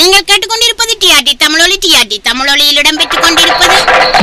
நீங்கள் கேட்டுக்கொண்டிருப்பது டிஆர்டி தமிழொலி டிஆர்டி தமிழொலியில் இடம்பெற்றுக் கொண்டிருப்பது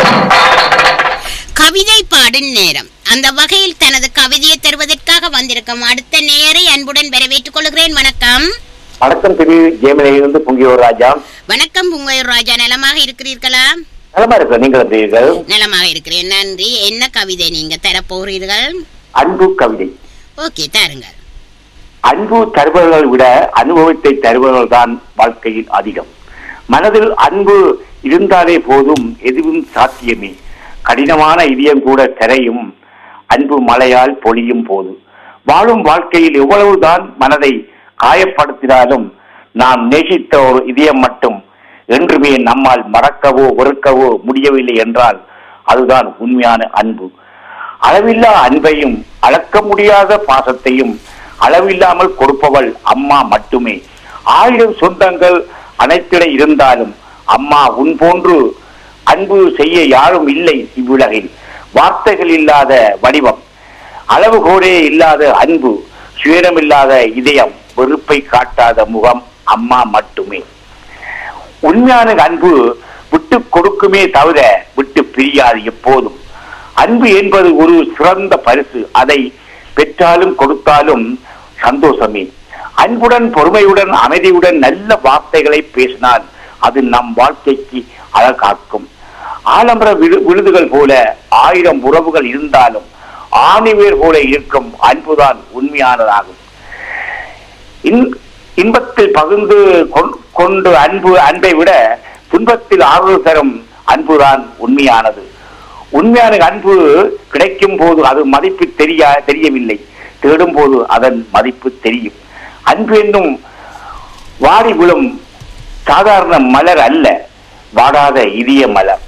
கவிதை பாடும் நேரம் அந்த வகையில் தனது கவிதையை தருவதற்காக வந்திருக்கும் அடுத்த நேரை அன்புடன் வரவேற்றுக் கொள்கிறேன் வணக்கம் வணக்கம் திரு ஜெயமலையிலிருந்து பொங்கியோர் ராஜா வணக்கம் புங்கையூர் ராஜா நலமாக இருக்கிறீர்களா நலமா இருக்க நீங்கள் எப்படிகள் நலமாக இருக்கிறேன் நன்றி என்ன கவிதை நீங்க தரப்போகிறீர்கள் அன்பு கவிதை ஓகே தாருங்கள் அன்பு தருபவர்கள் விட அனுபவத்தை தருபவர்கள் தான் வாழ்க்கையில் அதிகம் மனதில் அன்பு இருந்தாலே போதும் எதுவும் சாத்தியமே கடினமான இதயம் கூட கரையும் அன்பு மழையால் பொழியும் போது வாழும் வாழ்க்கையில் எவ்வளவுதான் மனதை காயப்படுத்தினாலும் நாம் நேசித்த ஒரு இதயம் மட்டும் என்றுமே நம்மால் மறக்கவோ வெறுக்கவோ முடியவில்லை என்றால் அதுதான் உண்மையான அன்பு அளவில்லா அன்பையும் அளக்க முடியாத பாசத்தையும் அளவில்லாமல் கொடுப்பவள் அம்மா மட்டுமே ஆயிரம் சொந்தங்கள் அனைத்திட இருந்தாலும் அம்மா உன் போன்று அன்பு செய்ய யாரும் இல்லை இவ்வுலகில் வார்த்தைகள் இல்லாத வடிவம் அளவுகோலே இல்லாத அன்பு சுயனமில்லாத இதயம் வெறுப்பை காட்டாத முகம் அம்மா மட்டுமே உண்மையான அன்பு விட்டு கொடுக்குமே தவிர விட்டு பிரியாது எப்போதும் அன்பு என்பது ஒரு சிறந்த பரிசு அதை பெற்றாலும் கொடுத்தாலும் சந்தோஷமே அன்புடன் பொறுமையுடன் அமைதியுடன் நல்ல வார்த்தைகளை பேசினால் அது நம் வாழ்க்கைக்கு அழகாக்கும் ஆலம்பர விழு விழுதுகள் போல ஆயிரம் உறவுகள் இருந்தாலும் ஆணிவேர் போல இருக்கும் அன்புதான் உண்மையானதாகும் இன்- இன்பத்தில் பகிர்ந்து கொண்- கொண்டு அன்பு அன்பை விட துன்பத்தில் ஆறுதல் தரும் அன்புதான் உண்மையானது உண்மையான அன்பு கிடைக்கும் போது அது மதிப்பு தெரிய தெரியவில்லை தேடும் போது அதன் மதிப்பு தெரியும் அன்பு என்னும் வாடி விழும் சாதாரண மலர் அல்ல வாடாத இதய மலர்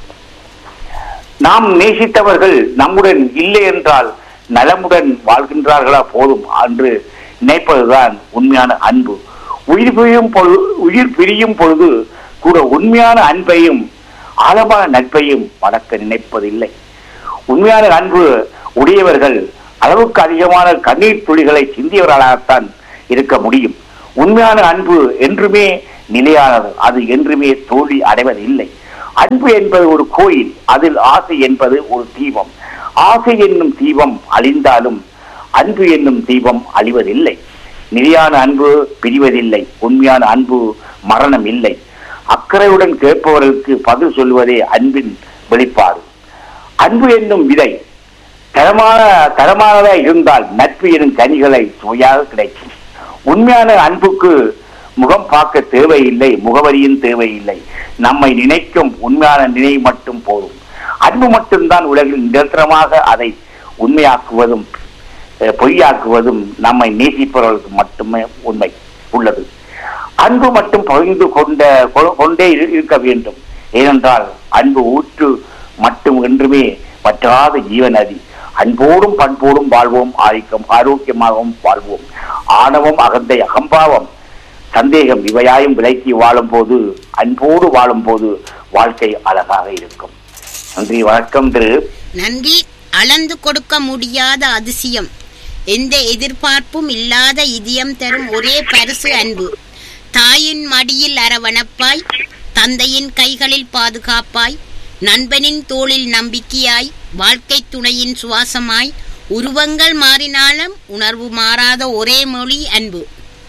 நாம் நேசித்தவர்கள் நம்முடன் இல்லை என்றால் நலமுடன் வாழ்கின்றார்களா போதும் என்று நினைப்பதுதான் உண்மையான அன்பு உயிர் பிரியும் பொழுது உயிர் பிரியும் பொழுது கூட உண்மையான அன்பையும் ஆழமான நட்பையும் வளர்க்க நினைப்பதில்லை உண்மையான அன்பு உடையவர்கள் அளவுக்கு அதிகமான கண்ணீர் துளிகளை சிந்தியவர்களாகத்தான் இருக்க முடியும் உண்மையான அன்பு என்றுமே நிலையானது அது என்றுமே தோல்வி அடைவதில்லை அன்பு என்பது ஒரு கோயில் அதில் ஆசை என்பது ஒரு தீபம் ஆசை என்னும் தீபம் அழிந்தாலும் அன்பு என்னும் தீபம் அழிவதில்லை நிலையான அன்பு பிரிவதில்லை உண்மையான அன்பு மரணம் இல்லை அக்கறையுடன் கேட்பவர்களுக்கு பதில் சொல்வதே அன்பின் வெளிப்பாடு அன்பு என்னும் விதை தரமான தரமானதா இருந்தால் நட்பு எனும் கனிகளை சுவையாக கிடைக்கும் உண்மையான அன்புக்கு முகம் பார்க்க தேவையில்லை முகவரியும் தேவையில்லை நம்மை நினைக்கும் உண்மையான நினைவு மட்டும் போதும் அன்பு மட்டும்தான் உலகில் நிரந்தரமாக அதை உண்மையாக்குவதும் அஹ், பொய்யாக்குவதும் நம்மை நேசிப்பவர்களுக்கு மட்டுமே உண்மை உள்ளது அன்பு மட்டும் பகிர்ந்து கொண்ட கொ- கொண்டே இரு- இருக்க வேண்டும் ஏனென்றால் அன்பு ஊற்று மட்டும் என்றுமே வற்றாத ஜீவநதி அன்போடும் பண்போடும் வாழ்வோம் ஆரோக்கியம் ஆரோக்கியமாகவும் வாழ்வோம் ஆணவம் அகந்தை அகம்பாவம் சந்தேகம் இவையாயும் விலக்கி வாழும் போது அன்போடு வாழும் போது வாழ்க்கை அழகாக இருக்கும் நன்றி வணக்கம் திரு நன்றி அளந்து கொடுக்க முடியாத அதிசயம் எந்த எதிர்பார்ப்பும் இல்லாத இதயம் தரும் ஒரே பரிசு அன்பு தாயின் மடியில் அரவணைப்பாய் தந்தையின் கைகளில் பாதுகாப்பாய் நண்பனின் தோளில் நம்பிக்கையாய் வாழ்க்கை துணையின் சுவாசமாய் உருவங்கள் மாறினாலும் உணர்வு மாறாத ஒரே மொழி அன்பு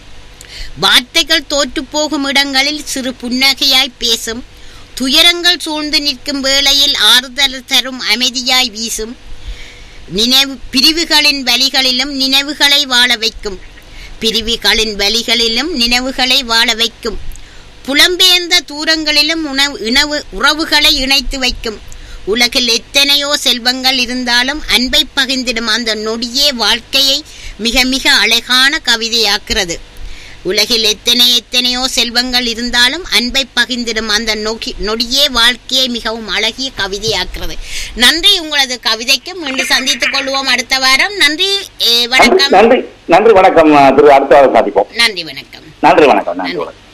வார்த்தைகள் தோற்று போகும் இடங்களில் சிறு புன்னகையாய் பேசும் துயரங்கள் சூழ்ந்து நிற்கும் வேளையில் ஆறுதல் தரும் அமைதியாய் வீசும் நினைவு பிரிவுகளின் வழிகளிலும் நினைவுகளை வாழ வைக்கும் பிரிவுகளின் வழிகளிலும் நினைவுகளை வாழ வைக்கும் புலம்பெயர்ந்த தூரங்களிலும் உணவு இணவு உறவுகளை இணைத்து வைக்கும் உலகில் எத்தனையோ செல்வங்கள் இருந்தாலும் அன்பை பகிர்ந்திடும் அந்த நொடியே வாழ்க்கையை மிக மிக அழகான கவிதையாக்குறது உலகில் எத்தனை எத்தனையோ செல்வங்கள் இருந்தாலும் அன்பை பகிர்ந்திடும் அந்த நொகி நொடியே வாழ்க்கையை மிகவும் அழகிய கவிதையாக்குறது நன்றி உங்களது கவிதைக்கு மீண்டும் சந்தித்துக் கொள்வோம் அடுத்த வாரம் நன்றி eh, நன்றி வணக்கம் நன்றி நன்றி வணக்கம் திரு அடுத்த வாரம் சந்திப்போம் நன்றி வணக்கம் நன்றி வணக்கம் நன்றி நன்றி. வணக்கம்